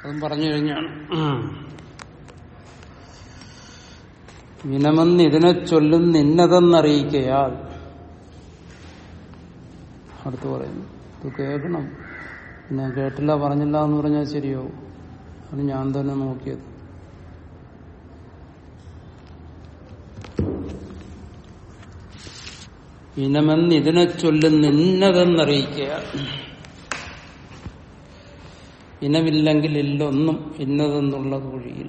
അതും പറഞ്ഞു കഴിഞ്ഞാണ് ഇനമെന്ന് ഇതിനെ ചൊല്ലും നിന്നതെന്നറിയിക്കയാൽ അടുത്ത് പറയുന്നു ഇത് കേൾക്കണം പിന്നെ കേട്ടില്ല പറഞ്ഞില്ല എന്ന് പറഞ്ഞാൽ ശരിയോ അത് ഞാൻ തന്നെ നോക്കിയത് ഇനമെന്ന് ഇതിനെ ചൊല്ലും നിന്നതെന്നറിയിക്കുക ഇനമില്ലെങ്കിൽ ഇല്ലൊന്നും ഇന്നതെന്നുള്ളത് ഒഴിയിൽ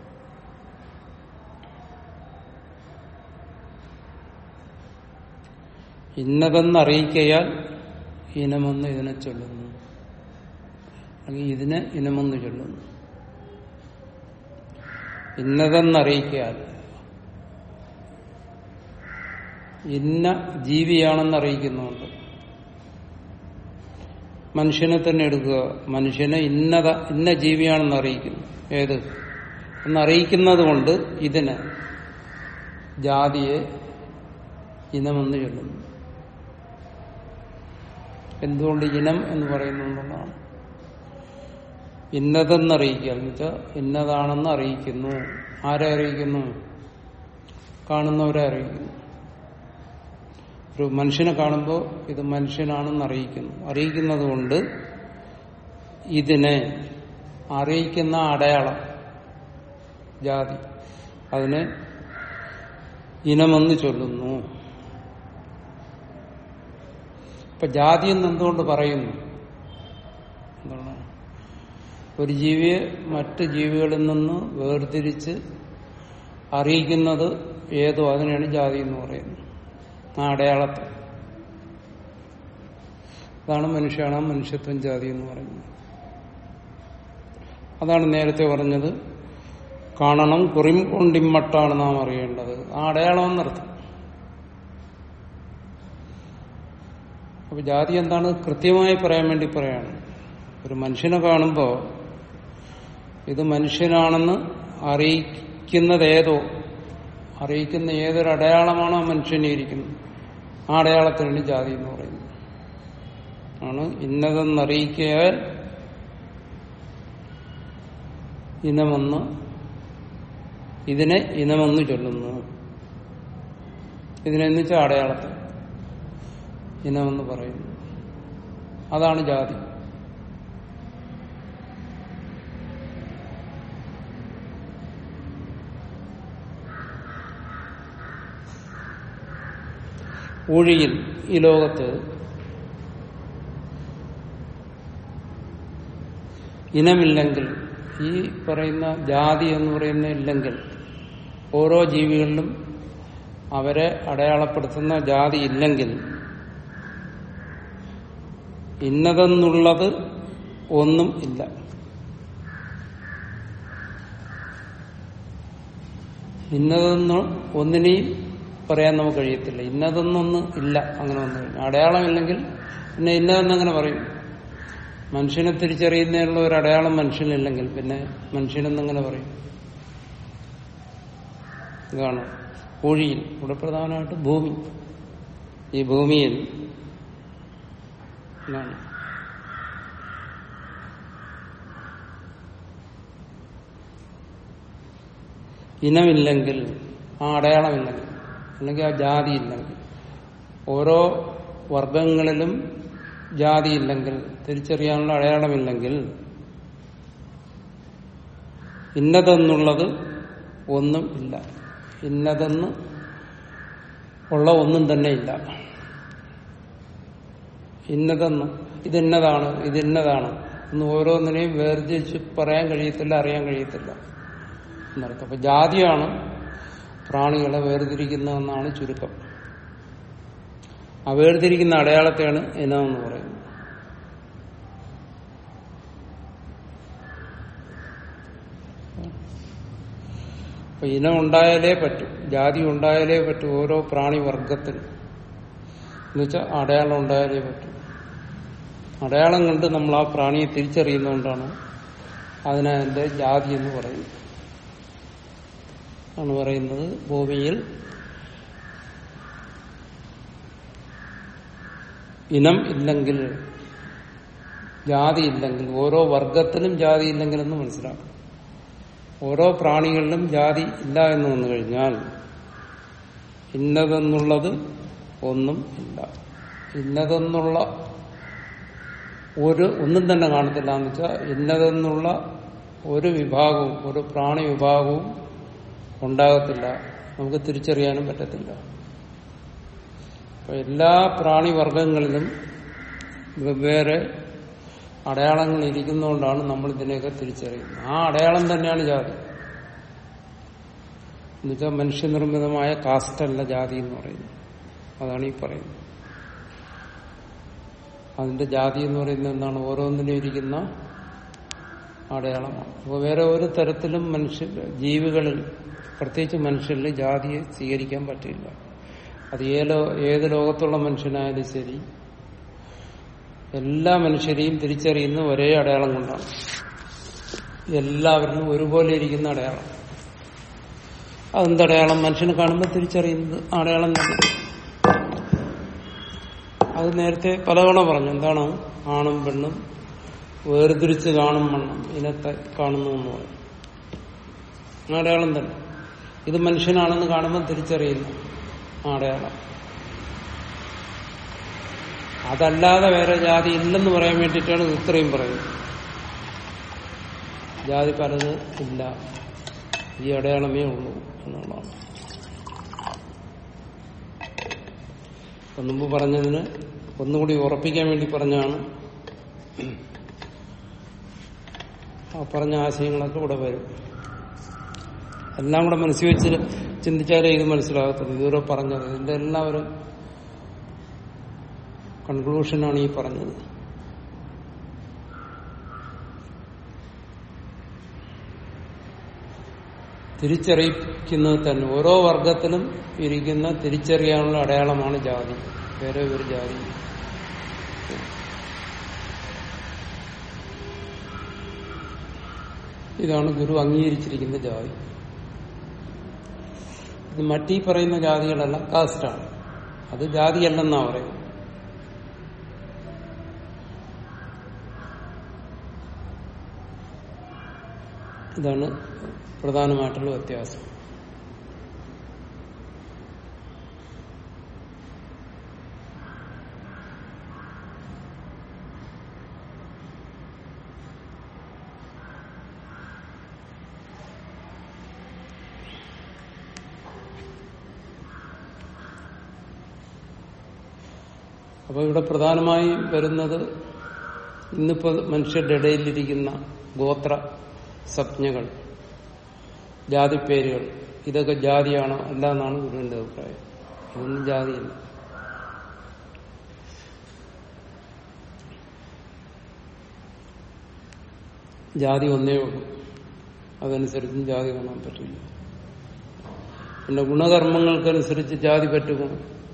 ഇന്നതെന്നറിയിക്കയാൽ ഇനമെന്ന് ഇതിനെ ചൊല്ലുന്നു അല്ലെങ്കിൽ ഇതിനെ ഇനമെന്ന് ചൊല്ലുന്നു ഇന്നതെന്നറിയിക്കയാൽ ഇന്ന ജീവിയാണെന്ന് അറിയിക്കുന്നുണ്ട് മനുഷ്യനെ തന്നെ എടുക്കുക മനുഷ്യനെ ഇന്നത ഇന്ന ജീവിയാണെന്ന് അറിയിക്കുന്നു ഏത് എന്നറിയിക്കുന്നത് കൊണ്ട് ഇതിന് ജാതിയെ ഇനമെന്ന് ചൊല്ലുന്നു എന്തുകൊണ്ട് ഇനം എന്ന് പറയുന്നു എന്നുള്ളതാണ് ഇന്നതെന്നറിയിക്കുക എന്ന് വെച്ചാൽ ഇന്നതാണെന്ന് അറിയിക്കുന്നു ആരെ അറിയിക്കുന്നു കാണുന്നവരെ അറിയിക്കുന്നു ഒരു മനുഷ്യനെ കാണുമ്പോൾ ഇത് മനുഷ്യനാണെന്ന് അറിയിക്കുന്നു അറിയിക്കുന്നത് കൊണ്ട് ഇതിനെ അറിയിക്കുന്ന അടയാളം ജാതി അതിനെ ഇനമെന്ന് ചൊല്ലുന്നു ഇപ്പൊ ജാതി എന്ന് എന്തുകൊണ്ട് പറയുന്നു എന്താണ് ഒരു ജീവിയെ മറ്റ് ജീവികളിൽ നിന്ന് വേർതിരിച്ച് അറിയിക്കുന്നത് ഏതോ അതിനെയാണ് ജാതി എന്ന് പറയുന്നത് ആ അടയാളത്തെ അതാണ് മനുഷ്യനാണ് മനുഷ്യത്വം ജാതി എന്ന് പറയുന്നത് അതാണ് നേരത്തെ പറഞ്ഞത് കാണണം കുറിം കൊണ്ടിമ്മട്ടാണ് നാം അറിയേണ്ടത് ആ അടയാളം എന്നർത്ഥം അപ്പൊ ജാതി എന്താണ് കൃത്യമായി പറയാൻ വേണ്ടി പറയാണ് ഒരു മനുഷ്യനെ കാണുമ്പോൾ ഇത് മനുഷ്യനാണെന്ന് അറിയിക്കുന്നത് ഏതോ അറിയിക്കുന്ന ഏതൊരു അടയാളമാണോ ആ മനുഷ്യനെ ഇരിക്കുന്നത് ആ അടയാളത്തിനാണ് ജാതി എന്ന് പറയുന്നത് ആണ് ഇന്നതെന്നറിയിക്കയാൽ ഇനമെന്ന് ഇതിനെ ഇനമെന്ന് ചൊല്ലുന്നു ഇതിനെന്ന് വെച്ചാൽ അടയാളത്തെ ഇനമെന്ന് പറയുന്നു അതാണ് ജാതി ഊഴിയിൽ ഈ ലോകത്ത് ഇനമില്ലെങ്കിൽ ഈ പറയുന്ന ജാതി എന്ന് പറയുന്ന ഇല്ലെങ്കിൽ ഓരോ ജീവികളിലും അവരെ അടയാളപ്പെടുത്തുന്ന ജാതി ഇല്ലെങ്കിൽ ഇന്നതെന്നുള്ളത് ഒന്നും ഇല്ല ഇന്നതെന്ന് ഒന്നിനെയും പറയാൻ നമുക്ക് കഴിയത്തില്ല ഇന്നതെന്നൊന്നും ഇല്ല അങ്ങനെ വന്നു കഴിഞ്ഞു അടയാളമില്ലെങ്കിൽ പിന്നെ ഇന്നതെന്നങ്ങനെ പറയും മനുഷ്യനെ തിരിച്ചറിയുന്നതിനുള്ള ഒരു അടയാളം മനുഷ്യനില്ലെങ്കിൽ പിന്നെ മനുഷ്യനെന്നങ്ങനെ പറയും ഇതാണ് പൂഴിയിൽ ഇവിടെ പ്രധാനമായിട്ട് ഭൂമി ഈ ഭൂമിയിൽ എന്താണ് ഇനമില്ലെങ്കിൽ ആ അടയാളമില്ലെങ്കിൽ അല്ലെങ്കിൽ ആ ജാതി ഇല്ലെങ്കിൽ ഓരോ വർഗങ്ങളിലും ജാതി ഇല്ലെങ്കിൽ തിരിച്ചറിയാനുള്ള അടയാളമില്ലെങ്കിൽ ഇന്നതെന്നുള്ളത് ഒന്നും ഇല്ല ഇന്നതെന്ന് ഉള്ള ഒന്നും തന്നെ ഇല്ല ഇന്നതെന്ന് ഇതിന്നതാണ് ഇതിന്നതാണ് എന്ന് ഓരോന്നിനെയും വേർതിരിച്ച് പറയാൻ കഴിയത്തില്ല അറിയാൻ കഴിയത്തില്ല എന്നർത്ഥം അപ്പൊ ജാതിയാണ് പ്രാണികളെ വേർതിരിക്കുന്നതെന്നാണ് ചുരുക്കം ആ വേർതിരിക്കുന്ന അടയാളത്തെയാണ് ഇനമെന്ന് പറയുന്നത് അപ്പൊ ഇനം ഉണ്ടായാലേ പറ്റൂ ജാതി ഉണ്ടായാലേ പറ്റൂ ഓരോ പ്രാണിവർഗത്തിനും എന്നുവെച്ചാൽ അടയാളം ഉണ്ടായാലേ പറ്റൂ അടയാളം കണ്ട് നമ്മൾ ആ പ്രാണിയെ തിരിച്ചറിയുന്നതുകൊണ്ടാണ് അതിനെ അതിന്റെ ജാതി എന്ന് പറയുന്നത് ആണ് പറയുന്നത് ഭൂമിയിൽ ഇനം ഇല്ലെങ്കിൽ ജാതി ഇല്ലെങ്കിൽ ഓരോ വർഗത്തിലും ജാതി ഇല്ലെങ്കിലെന്ന് മനസ്സിലാക്കണം ഓരോ പ്രാണികളിലും ജാതി ഇല്ല എന്ന് വന്നു കഴിഞ്ഞാൽ ഇന്നതെന്നുള്ളത് ഒന്നും ഇല്ല ഇന്നതെന്നുള്ള ഒരു ഒന്നും തന്നെ കാണത്തില്ല എന്ന് വെച്ചാൽ ഇന്നതെന്നുള്ള ഒരു വിഭാഗവും ഒരു പ്രാണി വിഭാഗവും ഉണ്ടാകത്തില്ല നമുക്ക് തിരിച്ചറിയാനും പറ്റത്തില്ല അപ്പൊ എല്ലാ പ്രാണിവർഗങ്ങളിലും വെവ്വേറെ അടയാളങ്ങൾ ഇരിക്കുന്നതുകൊണ്ടാണ് നമ്മൾ ഇതിനെയൊക്കെ തിരിച്ചറിയുന്നത് ആ അടയാളം തന്നെയാണ് ജാതി എന്നുവെച്ചാൽ മനുഷ്യനിർമ്മിതമായ കാസ്റ്റല്ല ജാതി എന്ന് പറയുന്നത് അതാണ് ഈ പറയുന്നത് അതിന്റെ ജാതി എന്ന് പറയുന്നത് എന്താണ് ഓരോന്നിനും ഇരിക്കുന്ന അടയാളമാണ് അപ്പോൾ വേറെ ഒരു തരത്തിലും മനുഷ്യ ജീവികളിൽ പ്രത്യേകിച്ച് മനുഷ്യരിൽ ജാതിയെ സ്വീകരിക്കാൻ പറ്റില്ല അത് ഏലോ ഏത് ലോകത്തുള്ള മനുഷ്യനായാലും ശരി എല്ലാ മനുഷ്യരെയും തിരിച്ചറിയുന്ന ഒരേ അടയാളം കൊണ്ടാണ് എല്ലാവരിലും ഒരുപോലെ ഇരിക്കുന്ന അടയാളം അതെന്തടയാളം മനുഷ്യനെ കാണുമ്പോൾ തിരിച്ചറിയുന്നത് ആ അടയാളം തന്നെ അത് നേരത്തെ പലതവണ പറഞ്ഞു എന്താണ് ആണും പെണ്ണും വേർതിരിച്ച് കാണും മണ്ണം ഇനത്തെ കാണുന്നു എന്ന് പറയും ആ അടയാളം തന്നെ ഇത് മനുഷ്യനാണെന്ന് കാണുമ്പോൾ തിരിച്ചറിയുന്നു ആ അടയാളം അതല്ലാതെ വേറെ ജാതി ഇല്ലെന്ന് പറയാൻ വേണ്ടിയിട്ടാണ് ഇത് ഇത്രയും പറയുന്നത് ജാതി പലത് ഇല്ല ഈ അടയാളമേ ഉള്ളൂ എന്നുള്ളതാണ് ഇപ്പൊ മുമ്പ് പറഞ്ഞതിന് ഒന്നുകൂടി ഉറപ്പിക്കാൻ വേണ്ടി പറഞ്ഞാണ് ആ പറഞ്ഞ ആശയങ്ങളൊക്കെ ഇവിടെ വരും എല്ലാം കൂടെ മനസ്സിൽ വെച്ച് ചിന്തിച്ചാലേ ഇത് മനസ്സിലാകത്തുള്ളൂ ഇതുവരെ പറഞ്ഞത് ഇതിന്റെ എല്ലാവരും കൺക്ലൂഷനാണ് ഈ പറഞ്ഞത് തിരിച്ചറിയിക്കുന്നത് തന്നെ ഓരോ വർഗത്തിലും ഇരിക്കുന്ന തിരിച്ചറിയാനുള്ള അടയാളമാണ് ജാതി വേറെ ഒരു ജാതി ഇതാണ് ഗുരു അംഗീകരിച്ചിരിക്കുന്ന ജാതി ഇത് മറ്റീ പറയുന്ന ജാതികളെല്ലാം കാസ്റ്റാണ് അത് ജാതിയല്ലെന്നാ പറയുന്നത് ഇതാണ് പ്രധാനമായിട്ടുള്ള വ്യത്യാസം അപ്പൊ ഇവിടെ പ്രധാനമായും വരുന്നത് ഇന്നിപ്പോ മനുഷ്യരുടെ ഇടയിലിരിക്കുന്ന ഗോത്ര സംജ്ഞകൾ ജാതിപ്പേരുകൾ ഇതൊക്കെ ജാതിയാണോ അല്ല എന്നാണ് ഗുരുവിന്റെ അഭിപ്രായം ഇതൊന്നും ജാതിയല്ല ജാതി ഒന്നേ ഉള്ളൂ അതനുസരിച്ചും ജാതി കാണാൻ പറ്റില്ല പിന്നെ ഗുണകർമ്മങ്ങൾക്കനുസരിച്ച് ജാതി പറ്റുമോ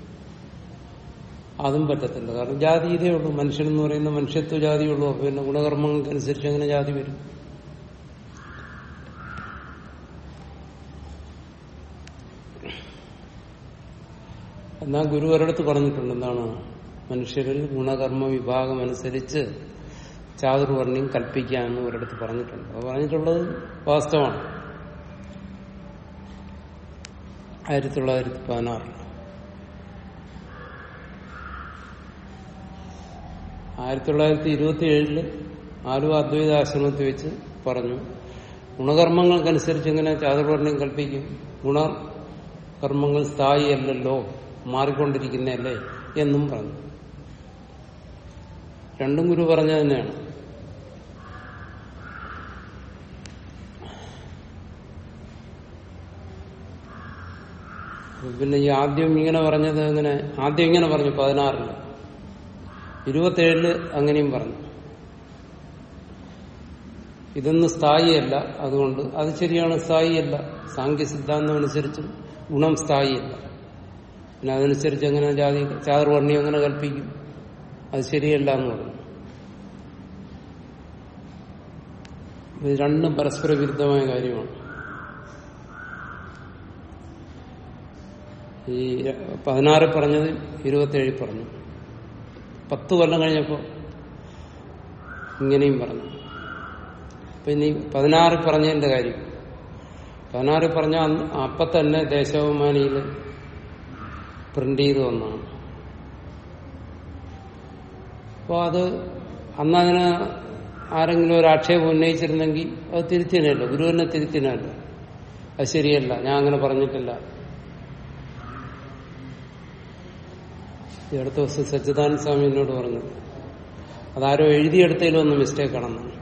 അതും പറ്റത്തില്ല കാരണം ജാതി ഇതേ ഉള്ളൂ മനുഷ്യൻ എന്ന് പറയുന്ന മനുഷ്യത്വ ജാതിയുള്ളൂ അപ്പൊ പിന്നെ ഗുണകർമ്മങ്ങൾക്കനുസരിച്ച് അങ്ങനെ ജാതി വരും എന്നാൽ ഗുരു ഒരിടത്ത് പറഞ്ഞിട്ടുണ്ട് എന്താണ് മനുഷ്യരിൽ ഗുണകർമ്മ വിഭാഗം അനുസരിച്ച് ചാതുർവർണ്ണ്യം കൽപ്പിക്കാമെന്ന് ഒരിടത്ത് പറഞ്ഞിട്ടുണ്ട് അത് പറഞ്ഞിട്ടുള്ളത് വാസ്തവമാണ് ആയിരത്തി തൊള്ളായിരത്തി പതിനാറിൽ ആയിരത്തി തൊള്ളായിരത്തി ഇരുപത്തി ഏഴില് ആലുവ അദ്വൈത ആശ്രമത്തിൽ വെച്ച് പറഞ്ഞു ഗുണകർമ്മങ്ങൾക്കനുസരിച്ച് ഇങ്ങനെ ചാതുർവർണ്ണ്യം കൽപ്പിക്കും ഗുണകർമ്മങ്ങൾ സ്ഥായിയല്ലല്ലോ മാറിക്കൊണ്ടിരിക്കുന്നതല്ലേ എന്നും പറഞ്ഞു രണ്ടും ഗുരു പറഞ്ഞ തന്നെയാണ് പിന്നെ ഈ ആദ്യം ഇങ്ങനെ പറഞ്ഞത് എങ്ങനെ ആദ്യം ഇങ്ങനെ പറഞ്ഞു പതിനാറില് ഇരുപത്തേഴില് അങ്ങനെയും പറഞ്ഞു ഇതൊന്നും സ്ഥായിയല്ല അതുകൊണ്ട് അത് ശരിയാണ് സ്ഥായിയല്ല സാങ്കേ സിദ്ധാന്തം അനുസരിച്ച് ഗുണം സ്ഥായിയല്ല പിന്നെ അതനുസരിച്ച് എങ്ങനെ ജാതി ചാതുർവർണ്ണി അങ്ങനെ കൽപ്പിക്കും അത് ശരിയല്ല എന്ന് പറഞ്ഞു ഇത് രണ്ടും പരസ്പര വിരുദ്ധമായ കാര്യമാണ് ഈ പതിനാറ് പറഞ്ഞത് ഇരുപത്തേഴിൽ പറഞ്ഞു പത്ത് കൊല്ലം കഴിഞ്ഞപ്പോൾ ഇങ്ങനെയും പറഞ്ഞു അപ്പൊ ഇനി പതിനാറ് പറഞ്ഞതിന്റെ കാര്യം പതിനാറ് പറഞ്ഞ അന്ന് അപ്പൊ തന്നെ ദേശാഭിമാനിയിൽ പ്രിന്റ് ചെയ്ത് വന്നതാണ് അപ്പോൾ അത് അന്ന് അതിന് ആരെങ്കിലും ഒരു ആക്ഷേപം ഉന്നയിച്ചിരുന്നെങ്കിൽ അത് തിരുത്തിനല്ലോ ഗുരുവിനെ തിരുത്തിനല്ലോ അത് ശരിയല്ല ഞാൻ അങ്ങനെ പറഞ്ഞിട്ടില്ല ഈ അടുത്ത ദിവസം സച്ചിദാനന്ദ സ്വാമി എന്നോട് പറഞ്ഞു അതാരോ എഴുതിയെടുത്തതിലൊന്നും മിസ്റ്റേക്ക് ആണെന്നാണ്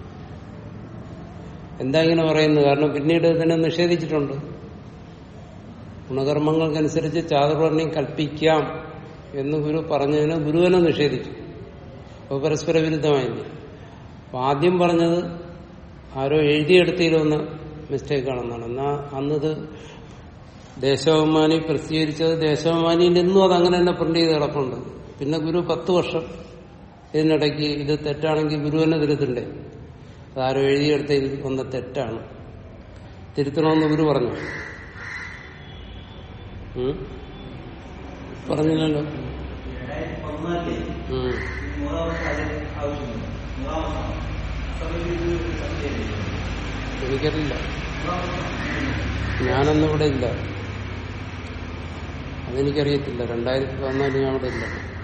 എന്താ ഇങ്ങനെ പറയുന്നത് കാരണം പിന്നീട് ഇതിനെ നിഷേധിച്ചിട്ടുണ്ട് ഗുണകർമ്മങ്ങൾക്കനുസരിച്ച് ചാതുർവർണ്ണ്യം കൽപ്പിക്കാം എന്ന് ഗുരു പറഞ്ഞതിന് ഗുരുവിനെ നിഷേധിച്ചു അപ്പോൾ പരസ്പര വിരുദ്ധമായില്ലേ അപ്പൊ ആദ്യം പറഞ്ഞത് ആരോ എഴുതിയെടുത്തതിലൊന്ന് മിസ്റ്റേക്ക് ആണെന്നാണ് എന്നാ അന്നത് ദേശാഭിമാനി പ്രസിദ്ധീകരിച്ചത് ദേശാഭിമാനിയിൽ ഇന്നും അത് അങ്ങനെ തന്നെ പ്രിന്റ് ചെയ്ത് കിടപ്പുണ്ട് പിന്നെ ഗുരു പത്ത് വർഷം ഇതിനിടയ്ക്ക് ഇത് തെറ്റാണെങ്കിൽ ഗുരു തന്നെ തിരുത്തണ്ടേ അതാരോ എഴുതിയെടുത്തതിൽ ഒന്ന് തെറ്റാണ് തിരുത്തണമെന്ന് ഗുരു പറഞ്ഞു ഉം? പറഞ്ഞില്ലല്ലോ രണ്ടായിരത്തി പതിനാലിലെ ഉം. മൂന്നാം വർഷം അതിന് ആവശ്യമില്ല മൂന്നാം വർഷമാണ് സമയത്ത് ഇത് സംശയമില്ല എനിക്കറിയില്ല മൂന്നാം വർഷം ഞാനൊന്നും ഇവിടെ ഇല്ല അതെനിക്കറിയത്തില്ല രണ്ടായിരത്തി പതിനാല് ഞാൻ ഇവിടെ ഇല്ല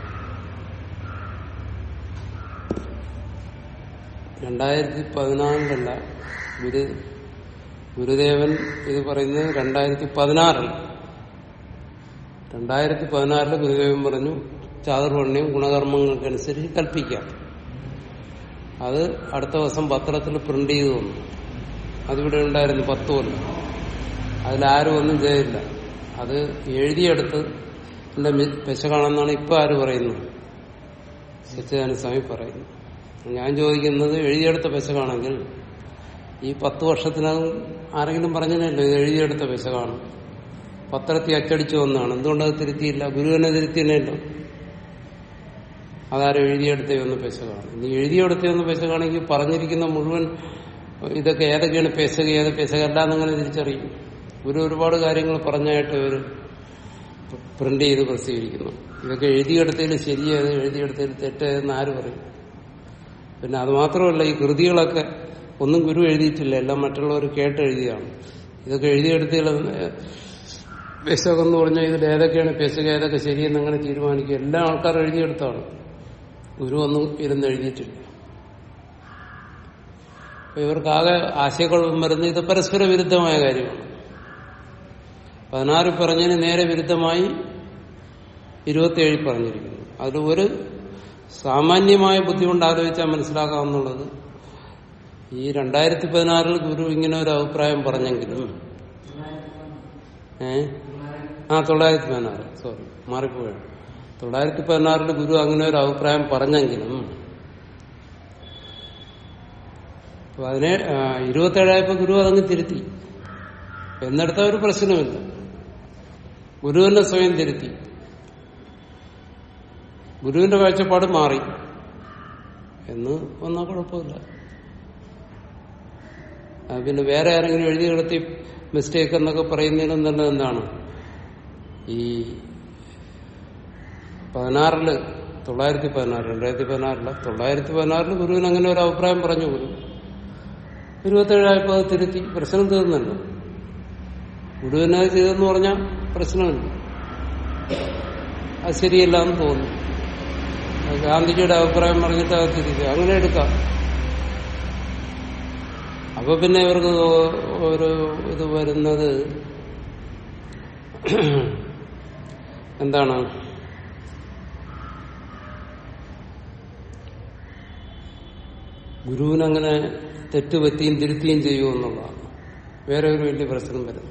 രണ്ടായിരത്തി പതിനാലിലല്ല ഗുരു ഗുരുദേവൻ ഇത് പറയുന്നത് രണ്ടായിരത്തി പതിനാറിൽ രണ്ടായിരത്തി പതിനാറില് ഗുരുദേവൻ പറഞ്ഞു ചാതുർവർണ്ണയും ഗുണകർമ്മങ്ങൾക്കനുസരിച്ച് കൽപ്പിക്കാം അത് അടുത്ത ദിവസം പത്രത്തിൽ പ്രിന്റ് ചെയ്തു വന്നു അതിവിടെ ഉണ്ടായിരുന്നു പത്ത് കൊല്ലം അതിലാരും ഒന്നും ചെയ്തില്ല അത് എഴുതിയെടുത്ത് എന്റെ പെശകാണെന്നാണ് ഇപ്പൊ ആര് പറയുന്നത് സച്ചിദാനന്ദ സ്വാമി പറയുന്നു ഞാൻ ചോദിക്കുന്നത് എഴുതിയെടുത്ത പെശകാണെങ്കിൽ ഈ പത്ത് വർഷത്തിനകം ആരെങ്കിലും പറഞ്ഞല്ലോ ഇത് എഴുതിയെടുത്ത പെശകാണ് പത്രത്തിൽ അച്ചടിച്ചു വന്നതാണ് എന്തുകൊണ്ടത് തിരുത്തിയില്ല ഗുരുവിനെ തിരുത്തിയല്ലോ അതാരും എഴുതിയെടുത്തയൊന്ന് പെശകാണ് ഇനി എഴുതിയെടുത്തയൊന്ന് പെശകാണെങ്കിൽ പറഞ്ഞിരിക്കുന്ന മുഴുവൻ ഇതൊക്കെ ഏതൊക്കെയാണ് പെശക ഏത് പെശകല്ല എന്നങ്ങനെ തിരിച്ചറിയും ഗുരു ഒരുപാട് കാര്യങ്ങൾ പറഞ്ഞായിട്ട് ഇവർ പ്രിന്റ് ചെയ്ത് പ്രസിദ്ധീകരിക്കുന്നു ഇതൊക്കെ എഴുതിയെടുത്തതിൽ ശരിയത് എഴുതിയെടുത്തതിൽ തെറ്റേതെന്ന് ആര് പറയും പിന്നെ അത് മാത്രമല്ല ഈ കൃതികളൊക്കെ ഒന്നും ഗുരു എഴുതിയിട്ടില്ല എല്ലാം മറ്റുള്ളവർ കേട്ട് എഴുതിയതാണ് ഇതൊക്കെ എഴുതിയെടുത്തതിൽ പെശകം എന്ന് പറഞ്ഞാൽ ഇതിൽ ഏതൊക്കെയാണ് പെശക ഏതൊക്കെ ശരിയെന്ന് അങ്ങനെ തീരുമാനിക്കുക എല്ലാ ആൾക്കാരും എഴുതിയെടുത്താണ് ഗുരു ഒന്നും ഇരുന്ന് എഴുതിയിട്ടില്ല അപ്പൊ ഇവർക്കാകെ ആശയക്കുഴപ്പം വരുന്നത് ഇത് പരസ്പര വിരുദ്ധമായ കാര്യമാണ് പതിനാറ് പറഞ്ഞതിന് നേരെ വിരുദ്ധമായി ഇരുപത്തിയേഴിൽ പറഞ്ഞിരിക്കുന്നു അതിൽ ഒരു സാമാന്യമായ ബുദ്ധി കൊണ്ട് ആലോചിച്ചാൽ മനസ്സിലാക്കാവുന്നുള്ളത് ഈ രണ്ടായിരത്തി പതിനാറിൽ ഗുരു ഇങ്ങനെ ഒരു അഭിപ്രായം പറഞ്ഞെങ്കിലും ഏ ആ തൊള്ളായിരത്തി പതിനാറ് സോറി മാറിപ്പോയാണ് തൊള്ളായിരത്തി പതിനാറിൽ ഗുരു അങ്ങനെ ഒരു അഭിപ്രായം പറഞ്ഞെങ്കിലും അപ്പൊ അതിനെ ആ, ഇരുപത്തേഴായപ്പോ ഗുരു അതങ്ങ് തിരുത്തി എന്നിടത്ത ഒരു പ്രശ്നമില്ല ഗുരു തന്നെ സ്വയം തിരുത്തി ഗുരുവിന്റെ കാഴ്ചപ്പാട് മാറി എന്ന് വന്നാൽ കുഴപ്പമില്ല ആ, പിന്നെ വേറെ ആരെങ്കിലും എഴുതി കിടത്തി മിസ്റ്റേക്ക് എന്നൊക്കെ പറയുന്നതിനും തന്നെ എന്താണ് ഈ പതിനാറില് തൊള്ളായിരത്തി പതിനാറ് രണ്ടായിരത്തി പതിനാറില് തൊള്ളായിരത്തി പതിനാറില് ഗുരുവിന് അങ്ങനെ ഒരു അഭിപ്രായം പറഞ്ഞു ഗുരു ഇരുപത്തേഴായപ്പോ അത് തിരുത്തി പ്രശ്നം തീർന്നല്ലോ ഗുരുവിനെ അത് ചെയ്തെന്ന് പറഞ്ഞാൽ പ്രശ്നമില്ല അത് ശരിയല്ല എന്ന് തോന്നുന്നു അത് ഗാന്ധിജിയുടെ അഭിപ്രായം പറഞ്ഞിട്ട് അത് തിരിച്ചു അങ്ങനെ എടുക്കാം അപ്പൊ പിന്നെ ഇവർക്ക് ഒരു ഇത് വരുന്നത് എന്താണ് ഗുരുവിനങ്ങനെ തെറ്റ് പറ്റിയും തിരുത്തിയും ചെയ്യുമോ എന്നുള്ളതാണ് വേറെ ഒരു വലിയ പ്രശ്നം വരുന്നു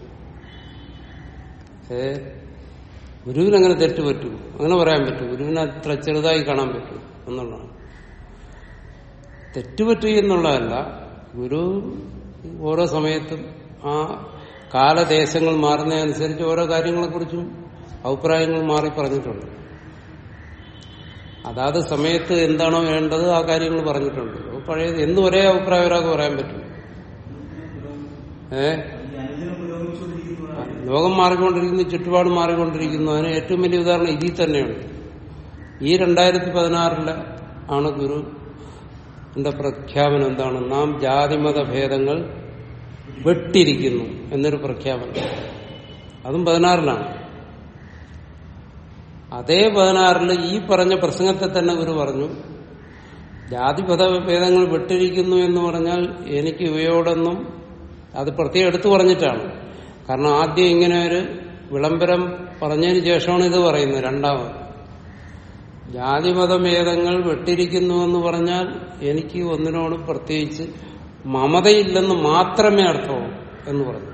ഏ ഗുരുവിനങ്ങനെ തെറ്റ് പറ്റും അങ്ങനെ പറയാൻ പറ്റും ഗുരുവിനെ അത്ര ചെറുതായി കാണാൻ പറ്റും എന്നുള്ളതാണ് തെറ്റുപറ്റി എന്നുള്ളതല്ല ഗുരു ഓരോ സമയത്തും ആ കാലദേശങ്ങൾ മാറുന്നതനുസരിച്ച് ഓരോ കാര്യങ്ങളെക്കുറിച്ചും അഭിപ്രായങ്ങൾ മാറി പറഞ്ഞിട്ടുണ്ട് അതാത് സമയത്ത് എന്താണോ വേണ്ടത് ആ കാര്യങ്ങൾ പറഞ്ഞിട്ടുണ്ട് അപ്പൊ പഴയത് എന്നും ഒരേ അഭിപ്രായം ഒരാൾക്ക് പറയാൻ പറ്റും ഏ ഈ അനുദിനം പുരോഗമിച്ചുകൊണ്ടിരിക്കുന്നതാണ് ലോകം മാറിക്കൊണ്ടിരിക്കുന്നു ചുറ്റുപാട് മാറിക്കൊണ്ടിരിക്കുന്നു അതിന് ഏറ്റവും വലിയ ഉദാഹരണം ഇതിൽ തന്നെയാണ് ഈ രണ്ടായിരത്തി പതിനാറില് ആണ് ഗുരു എന്റെ പ്രഖ്യാപനം എന്താണ് നാം ജാതിമത ഭേദങ്ങൾ വെട്ടിരിക്കുന്നു എന്നൊരു പ്രഖ്യാപനം അതും പതിനാറിലാണ് അതേ പതിനാറില് ഈ പറഞ്ഞ പ്രസംഗത്തെ തന്നെ ഗുരു പറഞ്ഞു ജാതിപത ഭേദങ്ങൾ വിട്ടിരിക്കുന്നു എന്ന് പറഞ്ഞാൽ എനിക്ക് ഇവയോടൊന്നും അത് പ്രത്യേകം എടുത്തു പറഞ്ഞിട്ടാണ് കാരണം ആദ്യം ഇങ്ങനെ ഒരു വിളംബരം പറഞ്ഞതിന് ശേഷമാണ് ഇത് പറയുന്നത് രണ്ടാമത് ജാതിമതഭേദങ്ങൾ വെട്ടിരിക്കുന്നു എന്ന് പറഞ്ഞാൽ എനിക്ക് ഒന്നിനോടും പ്രത്യേകിച്ച് മമതയില്ലെന്ന് മാത്രമേ അർത്ഥമുള്ളൂ എന്ന് പറഞ്ഞു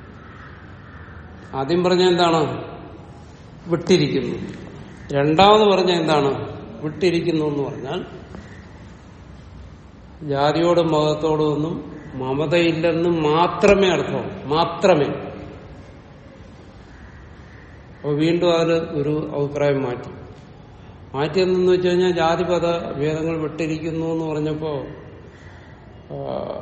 ആദ്യം പറഞ്ഞ എന്താണ് വിട്ടിരിക്കുന്നു രണ്ടാമത് പറഞ്ഞ എന്താണ് വിട്ടിരിക്കുന്നു എന്ന് പറഞ്ഞാൽ ജാതിയോടും മതത്തോടും ഒന്നും മമതയില്ലെന്ന് മാത്രമേ അർത്ഥമുള്ളൂ മാത്രമേ അപ്പൊ വീണ്ടും അതിൽ ഒരു അഭിപ്രായം മാറ്റി മാറ്റിയെന്നു വെച്ച് കഴിഞ്ഞാൽ ജാതിപത ഭേദങ്ങൾ വിട്ടിരിക്കുന്നു എന്ന് പറഞ്ഞപ്പോ ആ,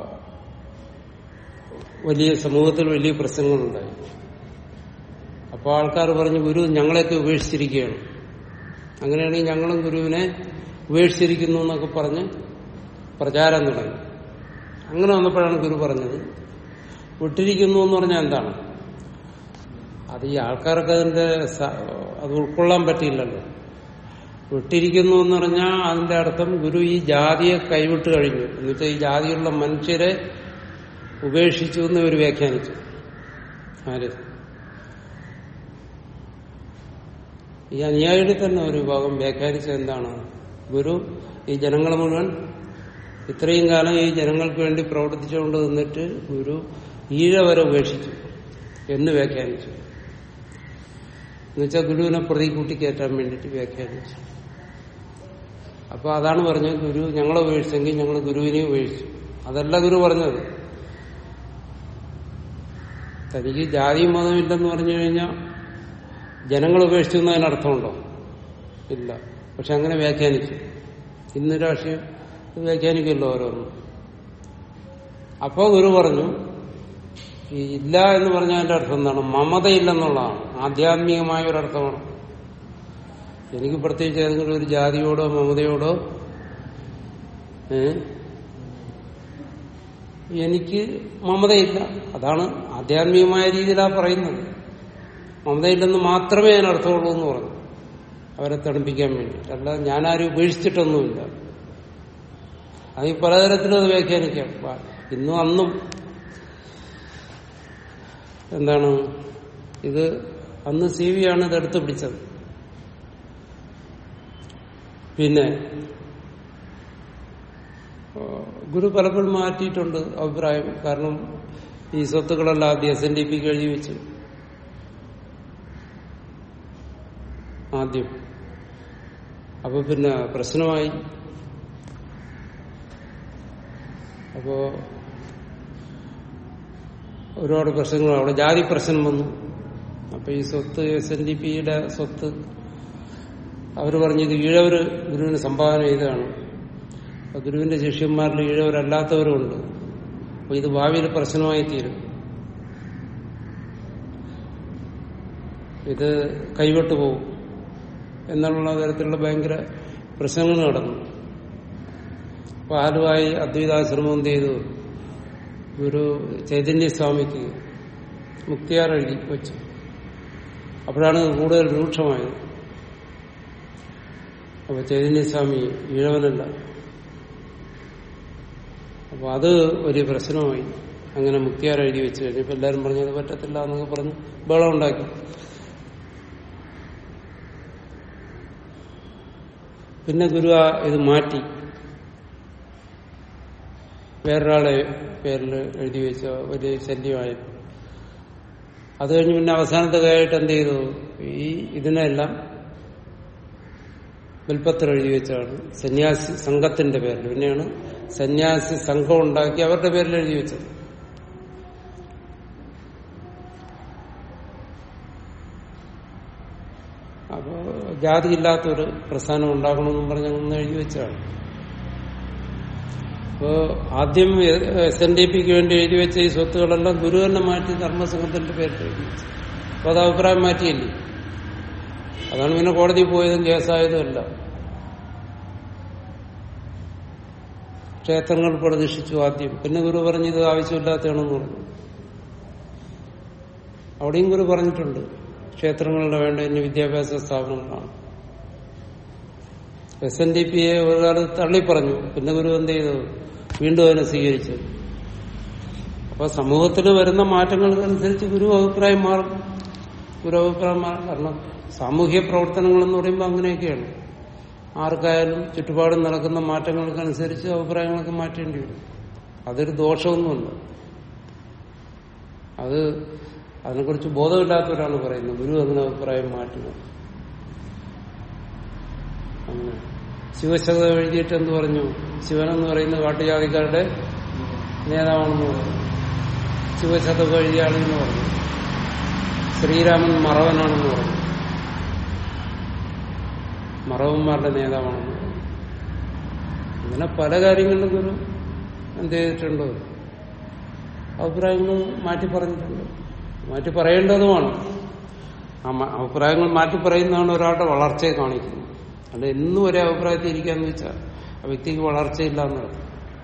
വലിയ സമൂഹത്തിൽ വലിയ പ്രശ്നങ്ങളുണ്ടായി അപ്പോൾ ആൾക്കാർ പറഞ്ഞു ഗുരു ഞങ്ങളെയൊക്കെ ഉപേക്ഷിച്ചിരിക്കുകയാണ് അങ്ങനെയാണെങ്കിൽ ഞങ്ങളും ഗുരുവിനെ ഉപേക്ഷിച്ചിരിക്കുന്നു എന്നൊക്കെ പറഞ്ഞ് പ്രചാരം തുടങ്ങി അങ്ങനെ വന്നപ്പോഴാണ് ഗുരു പറഞ്ഞത് വിട്ടിരിക്കുന്നു എന്ന് പറഞ്ഞാൽ എന്താണ് അത് ഈ ആൾക്കാർക്ക് അതിന്റെ സ- അത് ഉൾക്കൊള്ളാൻ പറ്റിയില്ലല്ലോ വിട്ടിരിക്കുന്നു എന്ന് പറഞ്ഞാൽ അതിന്റെ അർത്ഥം ഗുരു ഈ ജാതിയെ കൈവിട്ട് കഴിഞ്ഞു എന്നുവെച്ചാൽ ഈ ജാതിയുള്ള മനുഷ്യരെ ഉപേക്ഷിച്ചു എന്ന് ഇവർ വ്യാഖ്യാനിച്ചു ആര് ഈ അനുയായിയുടെ തന്നെ ഒരു ഭാഗം വ്യാഖ്യാനിച്ചത് എന്താണ് ഗുരു ഈ ജനങ്ങളെ മുഴുവൻ ഇത്രയും കാലം ഈ ജനങ്ങൾക്ക് വേണ്ടി പ്രവർത്തിച്ചുകൊണ്ട് നിന്നിട്ട് ഗുരു ഈഴ വരെ ഉപേക്ഷിച്ചു എന്ന് വ്യാഖ്യാനിച്ചു എന്നുവെച്ചാൽ ഗുരുവിനെ പ്രതി കൂട്ടിക്കയറ്റാൻ വേണ്ടിയിട്ട് വ്യാഖ്യാനിച്ചു അപ്പൊ അതാണ് പറഞ്ഞത് ഗുരു ഞങ്ങളെ ഉപേക്ഷിച്ചെങ്കിൽ ഞങ്ങൾ ഗുരുവിനെ ഉപേക്ഷിച്ചു അതല്ല ഗുരു പറഞ്ഞത് തനിക്ക് ജാതിയും മതവും ഇല്ലെന്ന് പറഞ്ഞു കഴിഞ്ഞാൽ ജനങ്ങൾ ഉപേക്ഷിച്ചു എന്നതിന് അർത്ഥമുണ്ടോ ഇല്ല പക്ഷെ അങ്ങനെ വ്യാഖ്യാനിച്ചു ഇന്ന് രാഷ്ട്രീയം വ്യാഖ്യാനിക്കുമല്ലോ ഓരോന്നും അപ്പോ ഗുരു പറഞ്ഞു ഈ ഇല്ല എന്ന് പറഞ്ഞതിന്റെ അർത്ഥം എന്താണ് മമതയില്ലെന്നുള്ളതാണ് ആധ്യാത്മികമായ ഒരർത്ഥമാണ് എനിക്ക് പ്രത്യേകിച്ച് ഏതെങ്കിലും ഒരു ജാതിയോടോ മമതയോടോ ഏ എനിക്ക് മമതയില്ല അതാണ് ആധ്യാത്മികമായ രീതിയിലാണ് പറയുന്നത് മമതയില്ലെന്ന് മാത്രമേ ഞാൻ അർത്ഥമുള്ളൂ എന്ന് പറഞ്ഞു അവരെ തണുപ്പിക്കാൻ വേണ്ടി അല്ലാതെ ഞാനാരും ഉപേക്ഷിച്ചിട്ടൊന്നുമില്ല അത് ഈ പലതരത്തിലും അത് വ്യാഖ്യാനിക്കാം പ- ഇന്നും അന്നും എന്താണ് ഇത് അന്ന് സി വി ആണ് ഇത് എടുത്തു പിടിച്ചത് പിന്നെ ആ, ഗുരു പലപ്പോഴും മാറ്റിയിട്ടുണ്ട് അഭിപ്രായം കാരണം ഈ സ്വത്തുക്കളെല്ലാം ആദ്യം എസ് എൻ ഡി പിക്ക് എഴുതി വെച്ചു ആദ്യം അപ്പൊ പിന്നെ പ്രശ്നമായി അപ്പോ ഒരുപാട് പ്രശ്നങ്ങൾ അവിടെ ജാതി പ്രശ്നം വന്നു അപ്പൊ ഈ സ്വത്ത് എസ് എൻ ഡി പിയുടെ സ്വത്ത് അവർ പറഞ്ഞത് ഈഴവര് ഗുരുവിന് സംഭാവന ചെയ്തതാണ് അപ്പൊ ഗുരുവിന്റെ ശിഷ്യന്മാരിൽ ഈഴവരല്ലാത്തവരുമുണ്ട് അപ്പൊ ഇത് ഭാവിയിൽ പ്രശ്നമായി തീരും ഇത് കൈവിട്ടു പോകും എന്നുള്ള തരത്തിലുള്ള ഭയങ്കര പ്രശ്നങ്ങൾ നടന്നു അപ്പൊ ആലുവായി അദ്വൈതാശ്രമം എന്ത് ചെയ്തു ഗുരു ചൈതന്യസ്വാമിക്ക് മുക്തിയാർ എഴുതി വെച്ചു അപ്പോഴാണ് ഇത് കൂടുതൽ രൂക്ഷമായത് അപ്പൊ ചൈതന്യസ്വാമി ഈഴവനല്ല അപ്പൊ അത് വലിയ പ്രശ്നമായി അങ്ങനെ മുക്തിയാർ എഴുതി വെച്ച് കഴിഞ്ഞപ്പോ എല്ലാരും പറഞ്ഞത് പറ്റത്തില്ല എന്നൊക്കെ പറഞ്ഞ് ബഹളം ഉണ്ടാക്കി പിന്നെ ഗുരു ആ ഇത് മാറ്റി വേറൊരാളെ പേരിൽ എഴുതി വെച്ച വലിയ ശല്യമായപ്പോൾ അത് കഴിഞ്ഞ് പിന്നെ അവസാനത്തെ കാര്യമായിട്ട് എന്ത് ചെയ്തു ഈ ഇതിനെല്ലാം വിൽപ്പത്തിൽ എഴുതി വെച്ചാണ് സന്യാസി സംഘത്തിന്റെ പേരിൽ പിന്നെയാണ് സന്യാസി സംഘം ഉണ്ടാക്കി അവരുടെ പേരിൽ എഴുതി വെച്ചത് അപ്പോ ജാതിയില്ലാത്തൊരു പ്രസ്ഥാനം ഉണ്ടാക്കണമെന്നും പറഞ്ഞ് ഒന്ന് എഴുതി വെച്ചാണ് അപ്പോ ആദ്യം എസ് എൻ ഡി പിക്ക് വേണ്ടി എഴുതി വെച്ച ഈ സ്വത്തുകളെല്ലാം ഗുരു തന്നെ മാറ്റി ധർമ്മസംഘത്തിന്റെ പേരിൽ എഴുതി വെച്ചു അപ്പൊ അത് അഭിപ്രായം മാറ്റിയില്ലേ അതാണ് പിന്നെ കോടതി പോയതും കേസായതും അല്ല ക്ഷേത്രങ്ങൾ പ്രതിഷ്ഠിച്ചു ആദ്യം പിന്നെ ഗുരു പറഞ്ഞു ഇത് ആവശ്യമില്ലാത്തതാണെന്ന് പറഞ്ഞു അവിടെയും ഗുരു പറഞ്ഞിട്ടുണ്ട് ക്ഷേത്രങ്ങളുടെ വേണ്ട ഇനി വിദ്യാഭ്യാസ സ്ഥാപനങ്ങളാണ് എസ് എൻ ഡി പിയെ ഒരു കാലത്ത് തള്ളിപ്പറഞ്ഞു പിന്നെ ഗുരു എന്ത് ചെയ്തു വീണ്ടും അതിനെ സ്വീകരിച്ചു അപ്പൊ സമൂഹത്തിൽ വരുന്ന മാറ്റങ്ങൾക്കനുസരിച്ച് ഗുരു അഭിപ്രായം മാറും ഗുരു അഭിപ്രായം മാറും കാരണം സാമൂഹ്യ പ്രവർത്തനങ്ങൾ എന്ന് പറയുമ്പോൾ അങ്ങനെയൊക്കെയാണ് ആർക്കായാലും ചുറ്റുപാടും നടക്കുന്ന മാറ്റങ്ങൾക്കനുസരിച്ച് അഭിപ്രായങ്ങളൊക്കെ മാറ്റേണ്ടി വരും അതൊരു ദോഷമൊന്നുമല്ല അത് അതിനെക്കുറിച്ച് ബോധമില്ലാത്തവരാണ് പറയുന്നത് ഗുരു അങ്ങനെ അഭിപ്രായം മാറ്റുക അങ്ങനെ ശിവശത എഴുതിയിട്ട് എന്ത് പറഞ്ഞു ശിവൻ എന്ന് പറയുന്ന കാട്ടുജാതിക്കാരുടെ നേതാവാണെന്ന് പറഞ്ഞു ശിവശതകം എഴുതിയ ആളെന്ന് പറഞ്ഞു ശ്രീരാമൻ മറവനാണെന്ന് പറഞ്ഞു മറവന്മാരുടെ നേതാവാണെന്ന് പറഞ്ഞു അങ്ങനെ പല കാര്യങ്ങളിലും ഗുരു എന്ത് ചെയ്തിട്ടുണ്ട് അഭിപ്രായങ്ങൾ മാറ്റി പറഞ്ഞിട്ടുണ്ട് മാറ്റി പറയേണ്ടതുമാണ് ആ മ- അഭിപ്രായങ്ങൾ മാറ്റി പറയുന്നതാണ് ഒരാളുടെ വളർച്ചയെ കാണിക്കുന്നത് അല്ല എന്നും ഒരേ അഭിപ്രായത്തിൽ ഇരിക്കാന്ന് വെച്ചാൽ ആ വ്യക്തിക്ക് വളർച്ചയില്ല എന്നർത്ഥം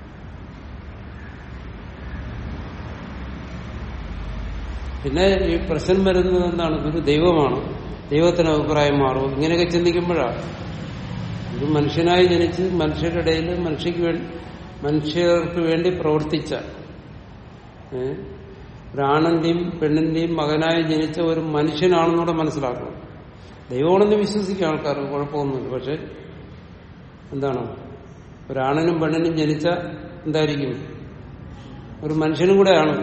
പിന്നെ ഈ പ്രശ്നം വരുന്നത് എന്താണ് ഗുരു ദൈവമാണ് ദൈവത്തിന് അഭിപ്രായം മാറും ഇങ്ങനെയൊക്കെ ചിന്തിക്കുമ്പോഴാണ് ഇത് മനുഷ്യനായി ജനിച്ച് മനുഷ്യരുടെ ഇടയിൽ മനുഷ്യക്ക് വേണ്ടി മനുഷ്യർക്ക് വേണ്ടി പ്രവർത്തിച്ച ഏ, ഒരാണിന്റെയും പെണ്ണിന്റെയും മകനായി ജനിച്ച ഒരു മനുഷ്യനാണെന്നൂടെ മനസ്സിലാക്കണം ദൈവമാണെന്ന് വിശ്വസിക്കുക ആൾക്കാർ കുഴപ്പമൊന്നുമില്ല പക്ഷെ എന്താണ് ഒരാണിനും പെണ്ണിനും ജനിച്ച എന്തായിരിക്കും ഒരു മനുഷ്യനും കൂടെയാണ്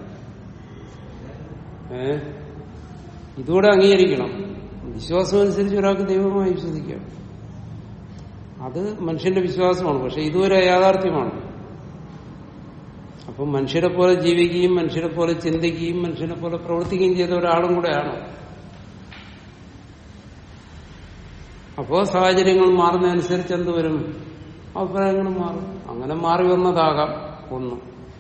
ഏ ഇതുകൂടെ അംഗീകരിക്കണം വിശ്വാസം അനുസരിച്ച് ഒരാൾക്ക് ദൈവമായി വിശ്വസിക്കാം അത് മനുഷ്യന്റെ വിശ്വാസമാണ് പക്ഷെ ഇതുവരെ യാഥാർത്ഥ്യമാണ് അപ്പം മനുഷ്യരെ പോലെ ജീവിക്കുകയും മനുഷ്യരെ പോലെ ചിന്തിക്കുകയും മനുഷ്യനെ പോലെ പ്രവർത്തിക്കുകയും ചെയ്ത ഒരാളും കൂടെയാണ് അപ്പോ സാഹചര്യങ്ങൾ മാറുന്നതനുസരിച്ച് എന്ത് വരും അഭിപ്രായങ്ങൾ മാറും അങ്ങനെ മാറി വന്നതാകാം ഒന്ന്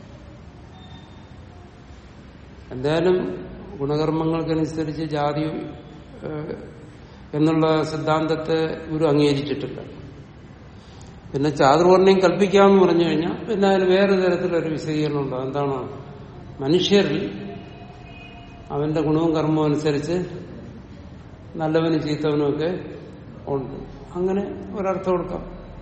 എന്തായാലും ഗുണകർമ്മങ്ങൾക്കനുസരിച്ച് ജാതി ഏഹ്, എന്നുള്ള സിദ്ധാന്തത്തെ ഗുരു അംഗീകരിച്ചിട്ടില്ല പിന്നെ ചാതുർവർണ്ണയം കൽപ്പിക്കാമെന്ന് പറഞ്ഞു കഴിഞ്ഞാൽ പിന്നെ അതിന് വേറെ തരത്തിലൊരു വിശദീകരണം ഉണ്ട് എന്താണ് മനുഷ്യരിൽ അവന്റെ ഗുണവും കർമ്മവും അനുസരിച്ച് നല്ലവനും ചീത്തവനും ഒക്കെ ഉണ്ട് അങ്ങനെ ഒരർത്ഥം കൊടുക്കാം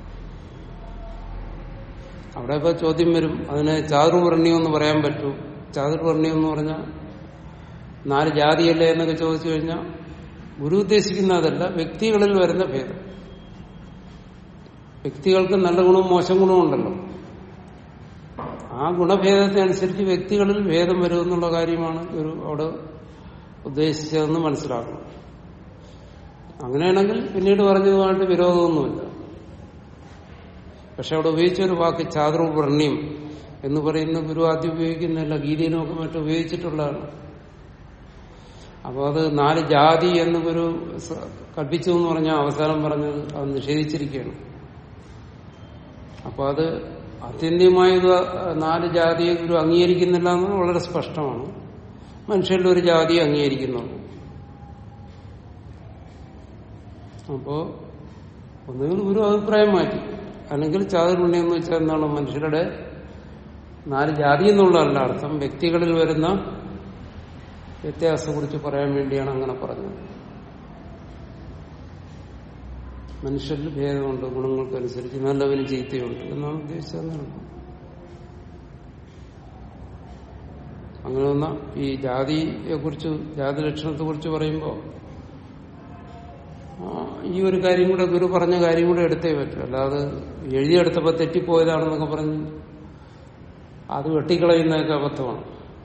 അവിടെ ഇപ്പൊ ചോദ്യം വരും അതിന് ചാതുർവർണ്ണ്യം എന്ന് പറയാൻ പറ്റൂ ചാതുർവർണ്ണ്യം എന്ന് പറഞ്ഞാൽ നാല് ജാതിയല്ലേ എന്നൊക്കെ ചോദിച്ചു കഴിഞ്ഞാൽ ഗുരു ഉദ്ദേശിക്കുന്ന അതല്ല വ്യക്തികളിൽ വരുന്ന ഭേദം വ്യക്തികൾക്ക് നല്ല ഗുണവും മോശം ഗുണവും ഉണ്ടല്ലോ ആ ഗുണഭേദത്തെ അനുസരിച്ച് വ്യക്തികളിൽ ഭേദം വരുമെന്നുള്ള കാര്യമാണ് ഒരു അവിടെ ഉദ്ദേശിച്ചതെന്ന് മനസ്സിലാക്കണം അങ്ങനെയാണെങ്കിൽ പിന്നീട് പറഞ്ഞതുമായിട്ട് വിരോധമൊന്നുമില്ല പക്ഷെ അവിടെ ഉപയോഗിച്ച ഒരു വാക്ക് ചാതുർവർണ്ണ്യം എന്ന് പറയുന്ന ഗുരു ആദ്യം ഉപയോഗിക്കുന്നില്ല ഗീതയിലുമൊക്കെ മറ്റും ഉപയോഗിച്ചിട്ടുള്ളതാണ് അപ്പോൾ അത് നാല് ജാതി എന്ന് ഗുരു സ- കൽപ്പിച്ചു എന്ന് പറഞ്ഞാൽ അവസാനം പറഞ്ഞത് അത് നിഷേധിച്ചിരിക്കുകയാണ് അപ്പോൾ അത് ആത്യന്തികമായി ഇത് നാല് ജാതിയെ ഗുരു അംഗീകരിക്കുന്നില്ല എന്നത് വളരെ സ്പഷ്ടമാണ് മനുഷ്യരിൽ ഒരു ജാതിയെ അംഗീകരിക്കുന്നുള്ളൂ അപ്പോ ഒന്നുകിൽ ഗുരു അഭിപ്രായം മാറ്റി അല്ലെങ്കിൽ ചാതുർണ്യം എന്ന് വെച്ചാൽ എന്താണ് മനുഷ്യരുടെ നാല് ജാതി എന്നുള്ളതല്ല അർത്ഥം വ്യക്തികളിൽ വരുന്ന വ്യത്യാസത്തെ കുറിച്ച് പറയാൻ വേണ്ടിയാണ് അങ്ങനെ പറഞ്ഞത് മനുഷ്യരിൽ ഭേദമുണ്ട് ഗുണങ്ങൾക്കനുസരിച്ച് നല്ലവനും ചീത്തയുണ്ട് എന്നാണ് ഉദ്ദേശിച്ചതെന്നാണ് അങ്ങനെ വന്ന ഈ ജാതിയെ കുറിച്ച് ജാതി ലക്ഷണത്തെ കുറിച്ച് പറയുമ്പോൾ ഈ ഒരു കാര്യം കൂടെ ഗുരു പറഞ്ഞ കാര്യം കൂടെ എടുത്തേ പറ്റും അല്ലാതെ എഴുതിയെടുത്തപ്പോൾ തെറ്റിപ്പോയതാണെന്നൊക്കെ പറഞ്ഞ് അത് വെട്ടിക്കളയുന്നതൊക്കെ അബദ്ധമാണ്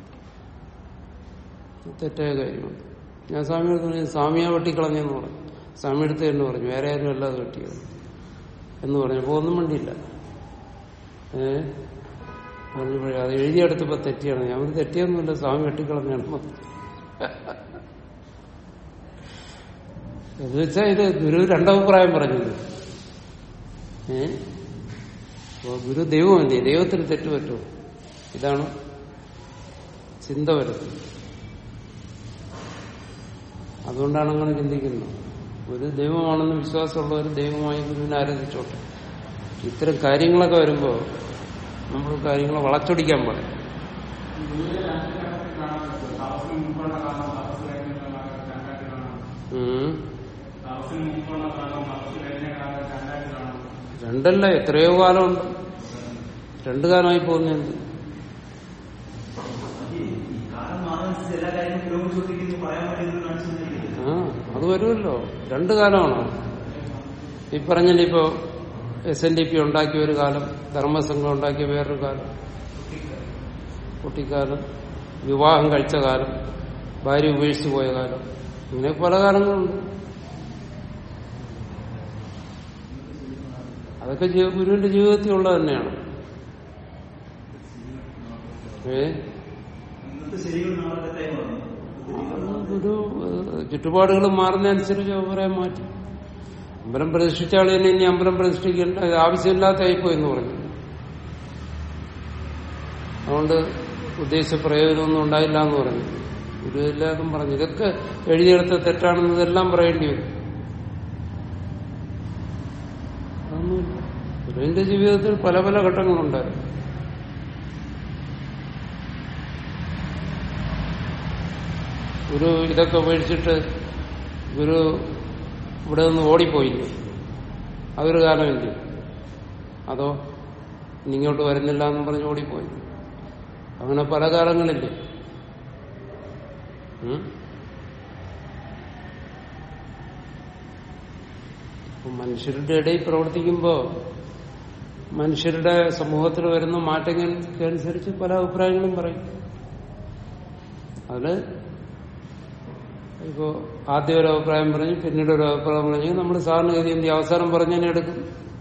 തെറ്റായ കാര്യമാണ് ഞാൻ സ്വാമി അടുത്ത് പറഞ്ഞു സ്വാമിയെ വെട്ടിക്കളഞ്ഞെന്ന് പറഞ്ഞു സ്വാമി അടുത്ത് എന്ന് പറഞ്ഞു വേറെ ആരും അല്ലാതെ വെട്ടിയത് എന്ന് പറഞ്ഞപ്പോ ഒന്നും വേണ്ടിയില്ല ഏ പറഞ്ഞപ്പോഴേ അത് എഴുതിയെടുത്തപ്പോ തെറ്റിയാണ് ഞാൻ ഒരു തെറ്റിയൊന്നുമില്ല സ്വാമി വെട്ടിക്കളഞ്ഞാണ് എന്ന് വെച്ചാൽ ഇത് ഗുരു രണ്ടഭിപ്രായം പറഞ്ഞത് ഏ അപ്പോ ഗുരു ദൈവമല്ലേ ദൈവത്തിന് തെറ്റ് പറ്റുമോ ഇതാണ് ചിന്ത വരുന്നത് അതുകൊണ്ടാണ് അങ്ങനെ ചിന്തിക്കുന്നത് ഒരു ദൈവമാണെന്ന് വിശ്വാസമുള്ള ഒരു ദൈവമായി ഗുരുവിനെ ആരാധിച്ചോട്ടെ ഇത്തരം കാര്യങ്ങളൊക്കെ വരുമ്പോൾ നമ്മൾ കാര്യങ്ങൾ വളച്ചൊടിക്കാൻ പാടില്ല ഉം. രണ്ടല്ല എത്രയോ കാലമുണ്ട് രണ്ടു കാലമായി പോകുന്നുണ്ട് ഈ കാലം മാറുന്ന എല്ലാ കാര്യങ്ങളും പുരോഗമിച്ചുകൊണ്ടിരിക്കുന്നു പറയാൻ വേണ്ടി ഇത് കാണിച്ചു തന്നിരിക്കുന്നത്. ആ അത് വരുമല്ലോ രണ്ടു കാലമാണോ ഈ പറഞ്ഞില്ല ഇപ്പോ എസ് എൻ ഡി പി ഉണ്ടാക്കിയ ഒരു കാലം ധർമ്മസംഘം ഉണ്ടാക്കിയ വേറൊരു കാലം കുട്ടിക്കാലം വിവാഹം കഴിച്ച കാലം ഭാര്യ ഉപേക്ഷിച്ചു പോയ കാലം ഇങ്ങനെ പല കാലങ്ങളുണ്ട് അതൊക്കെ ജീവ- ഗുരുവിന്റെ ജീവിതത്തിൽ ഉള്ളത് തന്നെയാണ് ഏ ഇന്നത്തെ ശരികൾ നാളെ തെറ്റായി മാറുന്നു അത് ഗുരു ഏഹ്, ചുറ്റുപാടുകൾ മാറുന്നതനുസരിച്ച് അഭിപ്രായം മാറ്റി അമ്പലം പ്രതിഷ്ഠിച്ച ആൾ തന്നെ ഇനി അമ്പലം പ്രതിഷ്ഠിക്കേണ്ട ഇത് ആവശ്യമില്ലാത്തതായിപ്പോ എന്ന് പറഞ്ഞു അതുകൊണ്ട് ഉദ്ദേശ പ്രയോജനമൊന്നും ഉണ്ടായില്ല എന്ന് പറഞ്ഞു ഗുരു എല്ലാതും പറഞ്ഞു ഇതൊക്കെ എഴുതിയെടുത്ത തെറ്റാണെന്ന് ഇതെല്ലാം പറയേണ്ടി വരും അതൊന്നുമില്ല ഗുരുവിന്റെ ജീവിതത്തിൽ പല പല ഘട്ടങ്ങളുണ്ടായിരുന്നു ഗുരു ഇതൊക്കെ ഉപേക്ഷിച്ചിട്ട് ഗുരു ഇവിടെ നിന്ന് ഓടിപ്പോയില്ലേ അതൊരു കാലമില്ലേ അതോ ഇനി ഇങ്ങോട്ട് വരുന്നില്ല എന്നും പറഞ്ഞ് ഓടിപ്പോയി അങ്ങനെ പല കാലങ്ങളില്ലേ ഉം? അപ്പൊ മനുഷ്യരുടെ ഇടയിൽ പ്രവർത്തിക്കുമ്പോ മനുഷ്യരുടെ സമൂഹത്തിൽ വരുന്ന മാറ്റങ്ങൾക്കനുസരിച്ച് പല അഭിപ്രായങ്ങളും പറയും അതില് ഇപ്പോ ആദ്യം ഒരു അഭിപ്രായം പറഞ്ഞു പിന്നീട് ഒരു അഭിപ്രായം പറഞ്ഞു നമ്മൾ സാധാരണഗതി എന്ത് ചെയ്യും? അവസാനം പറഞ്ഞതിനെ എടുക്കും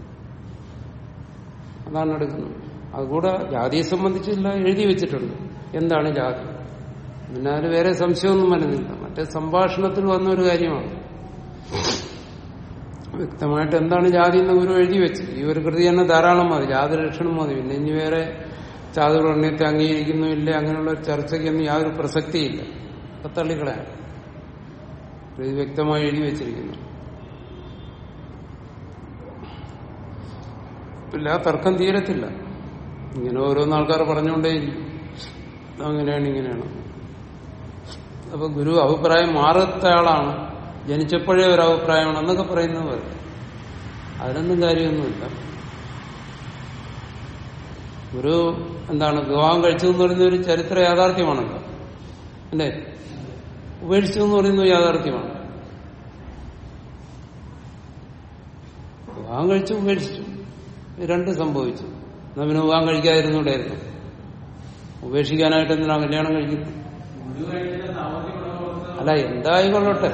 അതാണ് എടുക്കുന്നത് അതുകൂടെ ജാതിയെ സംബന്ധിച്ചില്ല എഴുതി വെച്ചിട്ടുണ്ട് എന്താണ് ജാതി പിന്നെ അതിന് വേറെ സംശയമൊന്നും വരുന്നില്ല മറ്റേ സംഭാഷണത്തിൽ വന്ന ഒരു കാര്യമാണ് വ്യക്തമായിട്ട് എന്താണ് ജാതി എന്ന് ഗുരു എഴുതി വെച്ച് ഈ ഒരു കൃതി തന്നെ ധാരാളം മതി ജാതി ലക്ഷണം മതി പിന്നെ ഇനി വേറെ ചാതുർവർണ്ണയത്തെ അംഗീകരിക്കുന്നു ഇല്ല അങ്ങനെയുള്ള ഒരു ചർച്ചയ്ക്കൊന്നും യാതൊരു പ്രസക്തിയില്ല ഒക്കെ തള്ളിക്കളയാം ഇത് വ്യക്തമായി എഴുതി വെച്ചിരിക്കുന്നു ഇല്ല ആ തർക്കം തീരത്തില്ല ഇങ്ങനെ ഓരോന്ന് ആൾക്കാർ പറഞ്ഞുകൊണ്ടേയിരിക്കും അങ്ങനെയാണ് ഇങ്ങനെയാണ് അപ്പൊ ഗുരു അഭിപ്രായം മാറാത്ത ആളാണ് ജനിച്ചപ്പോഴേ ഒരു അഭിപ്രായമാണ് എന്നൊക്കെ പറയുന്നത് പോലെ അതിനൊന്നും കാര്യമൊന്നുമില്ല ഗുരു എന്താണ് വിവാഹം കഴിച്ചു എന്ന് പറയുന്ന ഒരു ചരിത്ര യാഥാർത്ഥ്യമാണല്ലോ അല്ലേ ഉപേക്ഷിച്ചു എന്ന് പറയുന്നത് യാഥാർത്ഥ്യമാണ് വിവാഹം കഴിച്ചു ഉപേക്ഷിച്ചു ഇത് രണ്ട് സംഭവിച്ചു എന്നാ പിന്നെ വിവാഹം കഴിക്കാതിരുന്നൂടായിരുന്നു ഉപേക്ഷിക്കാനായിട്ട് എന്തിനാ കല്യാണം കഴിക്കുന്നത് അല്ല എന്തായിക്കൊള്ളട്ടെ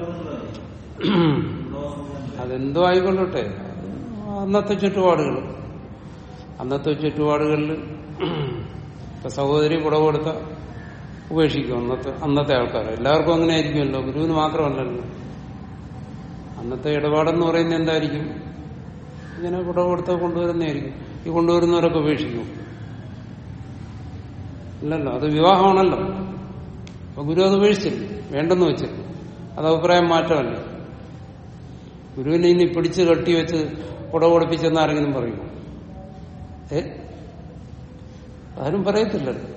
അതെന്തോ ആയിക്കൊള്ളട്ടെ അന്നത്തെ ചുറ്റുപാടുകൾ അന്നത്തെ ചുറ്റുപാടുകളിൽ ഇപ്പൊ സഹോദരി കുട കൊടുത്ത ഉപേക്ഷിക്കും അന്നത്തെ അന്നത്തെ ആൾക്കാർ എല്ലാവർക്കും അങ്ങനെ ആയിരിക്കുമല്ലോ ഗുരുവിന് മാത്രമല്ലല്ലോ അന്നത്തെ ഇടപാടെന്ന് പറയുന്നത് എന്തായിരിക്കും ഇങ്ങനെ കുട കൊടുത്ത കൊണ്ടുവരുന്നതായിരിക്കും ഈ കൊണ്ടുവരുന്നവരൊക്കെ ഉപേക്ഷിക്കും ഇല്ലല്ലോ അത് വിവാഹമാണല്ലോ അപ്പൊ ഗുരു അത് ഉപേക്ഷിച്ചില്ല വേണ്ടെന്ന് വെച്ചില്ല അത് അഭിപ്രായം മാറ്റമല്ല ഗുരുവിനെ ഇനി പിടിച്ച് കെട്ടിവെച്ച് കുട കൊടുപ്പിച്ചെന്ന് ആരെങ്കിലും പറയുമോ ഏ ആരും പറയത്തില്ലല്ലോ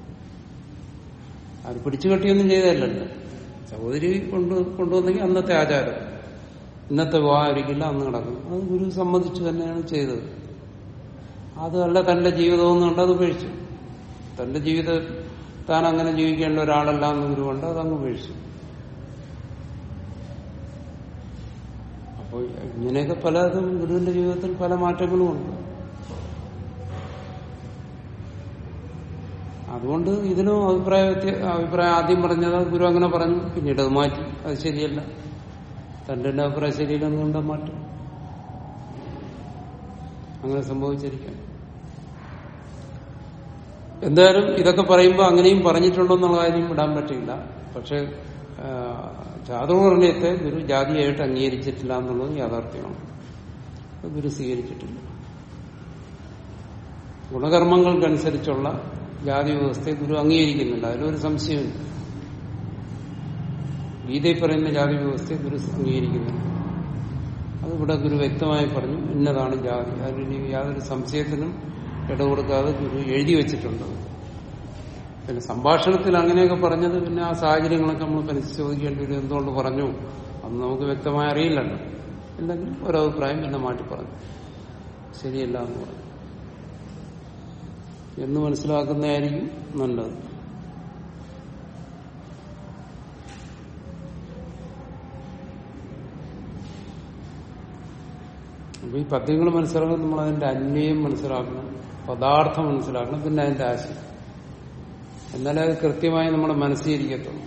ആരും പിടിച്ചു കെട്ടിയൊന്നും ചെയ്തതല്ലല്ലോ സഹോദരി കൊണ്ട് കൊണ്ടുവന്നെങ്കിൽ അന്നത്തെ ആചാരം ഇന്നത്തെ വിവാഹമായിരിക്കില്ല അന്ന് നടക്കും അത് ഗുരു സമ്മതിച്ചു തന്നെയാണ് ചെയ്തത് അതല്ല തന്റെ ജീവിതമെന്ന് കണ്ട് അത് ഉപേക്ഷിച്ചു തന്റെ ജീവിതം താൻ അങ്ങനെ ജീവിക്കേണ്ട ഒരാളല്ല എന്ന് ഗുരു കൊണ്ട് അതങ്ങ് ഉപേക്ഷിച്ചു അപ്പോൾ ഇങ്ങനെയൊക്കെ പലതും ഗുരുവിന്റെ ജീവിതത്തിൽ പല മാറ്റങ്ങളും ഉണ്ട് അതുകൊണ്ട് ഇതിനും അഭിപ്രായ വ്യത്യ- അഭിപ്രായം ആദ്യം പറഞ്ഞത് ഗുരു അങ്ങനെ പറഞ്ഞു പിന്നീട് അത് മാറ്റി അത് ശരിയല്ല തന്റെ തന്നെ അഭിപ്രായം ശരിയില്ലെന്ന് കൊണ്ട് മാറ്റും അങ്ങനെ സംഭവിച്ചിരിക്കാം എന്തായാലും ഇതൊക്കെ പറയുമ്പോൾ അങ്ങനെയും പറഞ്ഞിട്ടുണ്ടോ എന്നുള്ള കാര്യം വിടാൻ പറ്റില്ല പക്ഷെ ചാതുർവർണ്ണയത്തെ ഗുരു ജാതിയായിട്ട് അംഗീകരിച്ചിട്ടില്ല എന്നുള്ളത് യാഥാർത്ഥ്യമാണ് അത് ഗുരു സ്വീകരിച്ചിട്ടില്ല ഗുണകർമ്മങ്ങൾക്കനുസരിച്ചുള്ള ജാതി വ്യവസ്ഥയെ ഗുരു അംഗീകരിക്കുന്നില്ല അതിലൊരു സംശയമുണ്ട് ഗീതയിൽ പറയുന്ന ജാതി വ്യവസ്ഥയെ ഗുരു അംഗീകരിക്കുന്നില്ല അത് ഇവിടെ ഗുരു വ്യക്തമായി പറഞ്ഞു ഇന്നതാണ് ജാതി അതിന് യാതൊരു സംശയത്തിനും ഇടകൊടുക്കാതെ ഗുരു എഴുതി വെച്ചിട്ടുണ്ട് പിന്നെ സംഭാഷണത്തിൽ അങ്ങനെയൊക്കെ പറഞ്ഞത് പിന്നെ ആ സാഹചര്യങ്ങളൊക്കെ നമ്മൾ പരിശോധിക്കേണ്ടി വരും എന്തുകൊണ്ട് പറഞ്ഞു അത് നമുക്ക് വ്യക്തമായി അറിയില്ലല്ലോ എന്തെങ്കിലും ഒരഭിപ്രായം പിന്നെ മാറ്റി പറഞ്ഞു ശരിയല്ല എന്ന് പറഞ്ഞു എന്ന് മനസ്സിലാക്കുന്നതായിരിക്കും നല്ലത് അപ്പൊ ഈ പദ്യങ്ങൾ മനസ്സിലാക്കണം നമ്മൾ അതിന്റെ അന്വയം മനസ്സിലാക്കണം പദാർത്ഥം മനസ്സിലാക്കണം പിന്നെ അതിന്റെ ആശയം എന്നാലേ അത് കൃത്യമായി നമ്മുടെ മനസ്സിലിരിക്കത്തുള്ളൂ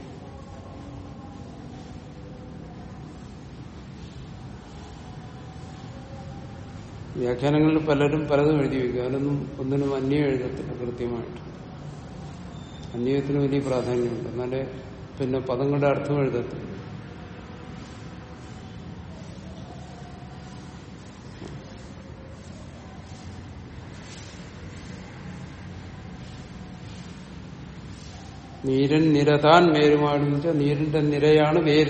വ്യാഖ്യാനങ്ങളിൽ പലരും പലതും എഴുതി വയ്ക്കും അതിനൊന്നും ഒന്നിനും അന്യം എഴുതത്തില്ല കൃത്യമായിട്ട് അന്വയത്തിന് വലിയ പ്രാധാന്യമുണ്ട് എന്നാലേ പിന്നെ പദങ്ങളുടെ അർത്ഥം എഴുതത്തില്ല നീരൻ നിരതാൻ വേരുമാണെന്ന് വെച്ചാൽ നീരിന്റെ നിരയാണ് വേര്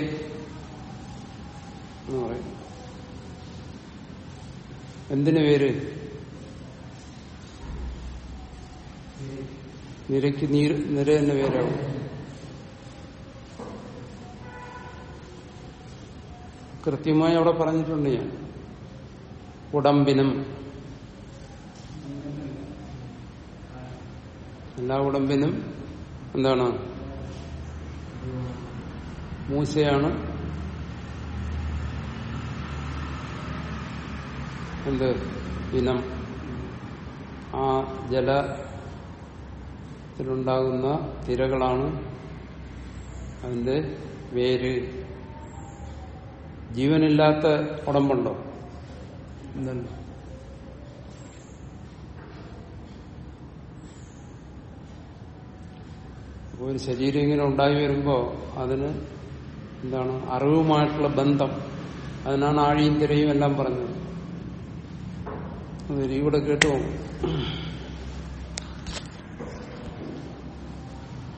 എന്ന് പറയുന്നത് എന്തിനു പേര് നിരക്ക് നീര് നിര എന്ന പേരാവും കൃത്യമായി അവിടെ പറഞ്ഞിട്ടുണ്ട് ഞാൻ ഉടമ്പിനും എല്ലാ ഉടമ്പിനും എന്താണ് മൂശയാണ് എന്ത് ഇനം ആ ജലത്തിലുണ്ടാകുന്ന തിരകളാണ് അതിന്റെ വേര് ജീവനില്ലാത്ത ഉടമ്പുണ്ടോ എന്തല്ലോ അപ്പോൾ ഒരു ശരീരം ഇങ്ങനെ ഉണ്ടായി വരുമ്പോ അതിന് എന്താണ് അറിവുമായിട്ടുള്ള ബന്ധം അതിനാണ് ആഴിയും തിരയും എല്ലാം പറഞ്ഞത് അത് ഇവിടെ കേട്ടു പോകും